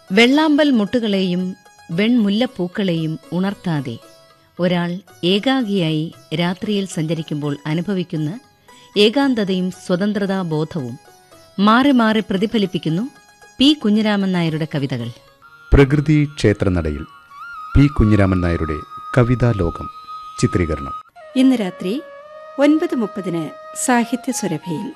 വെള്ളാമ്പൽ മുട്ടുകളെയും വെൺമുല്ലപ്പൂക്കളെയും ഉണർത്താതെ ഒരാൾ ഏകാഗിയായി രാത്രിയിൽ സഞ്ചരിക്കുമ്പോൾ അനുഭവിക്കുന്ന ഏകാന്തതയും സ്വതന്ത്രതാ ബോധവും മാറി മാറി പ്രതിഫലിപ്പിക്കുന്നു പി കുഞ്ഞിരാമൻ നായരുടെ കവിതകൾ പ്രകൃതി ക്ഷേത്രനടയിൽ പി കുഞ്ഞിരാമൻ നായരുടെ കവിതാ ലോകം ചിത്രീകരണം ഇന്ന് രാത്രി ഒൻപത് മുപ്പതിന് സാഹിത്യ സുരഭയിൽ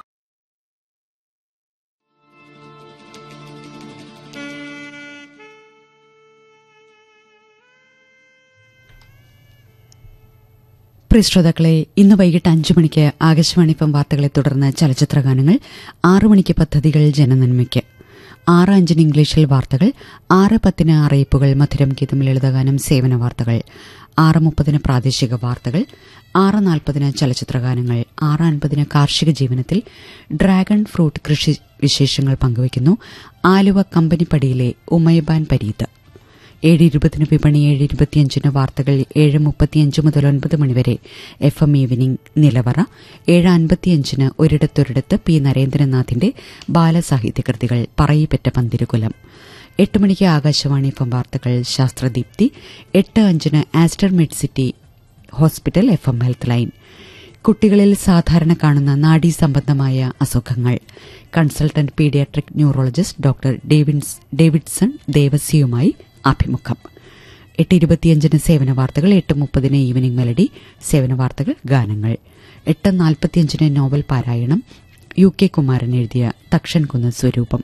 പ്രിയ ശ്രോതാക്കളെ ഇന്ന് വൈകിട്ട് അഞ്ചു മണിക്ക് ആകാശവാണി ഇപ്പം വാർത്തകളെ തുടർന്ന് ചലച്ചിത്രഗാനങ്ങൾ ആറു മണിക്ക് പദ്ധതികൾ ജനനന്മയ്ക്ക് ആറ് അഞ്ചിന് ഇംഗ്ലീഷിൽ വാർത്തകൾ ആറ് പത്തിന് അറിയിപ്പുകൾ മധുരം ഗീതം ലളിതഗാനം സേവന വാർത്തകൾ ആറ് മുപ്പതിന് പ്രാദേശിക വാർത്തകൾ ആറ് നാൽപ്പതിന് ചലച്ചിത്രഗാനങ്ങൾ ആറ് അൻപതിന് കാർഷിക ജീവനത്തിൽ ഡ്രാഗൺ ഫ്രൂട്ട് കൃഷി വിശേഷങ്ങൾ പങ്കുവയ്ക്കുന്നു ആലുവ കമ്പനിപ്പടിയിലെ ഉമയബാൻ പരീത് ഏഴ് ഇരുപതിന് വിപണി ഏഴ് ഇരുപത്തിയഞ്ചിന് വാർത്തകൾ ഏഴ് മുപ്പത്തിയഞ്ച് മുതൽ ഒൻപത് മണിവരെ എഫ് എം ഈവനിംഗ് നിലവറ ഏഴ് അൻപത്തിയഞ്ചിന് ഒരിടത്തൊരിടത്ത് പി നരേന്ദ്രനാഥിന്റെ ബാലസാഹിത്യകൃതികൾ പറയിപ്പറ്റ പന്തിരുകുലം എട്ട് മണിക്ക് ആകാശവാണി എഫ് എം വാർത്തകൾ ശാസ്ത്രദീപ്തി എട്ട് അഞ്ചിന് Aster mid hospital F M health line കുട്ടികളിൽ സാധാരണ കാണുന്ന നാഡീ സംബന്ധമായ അസുഖങ്ങൾ consultant paediatric neurologist doctor Davins Davidson ദേവസ്യയുമായി അഭിമുഖം എട്ട് ഇരുപത്തിയഞ്ചിന് സേവന വാർത്തകൾ എട്ട് മുപ്പതിന് ഈവനിംഗ് മെലഡി സേവന വാർത്തകൾ ഗാനങ്ങൾ എട്ട് നാൽപ്പത്തിയഞ്ചിന് നോവൽ പാരായണം യു കെ കുമാരൻ എഴുതിയ തക്ഷൻ കുന്ന് സ്വരൂപം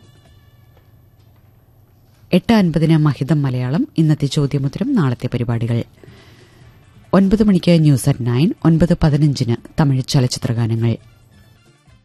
എട്ട് അൻപതിന് മഹിതം മലയാളം ഇന്നത്തെ ചോദ്യമുത്തരം നാളത്തെ പരിപാടികൾ ഒൻപത് മണിക്ക് ന്യൂസ് അറ്റ് നയൻ ഒൻപത് പതിനഞ്ചിന് തമിഴ് ചലച്ചിത്രഗാനങ്ങൾ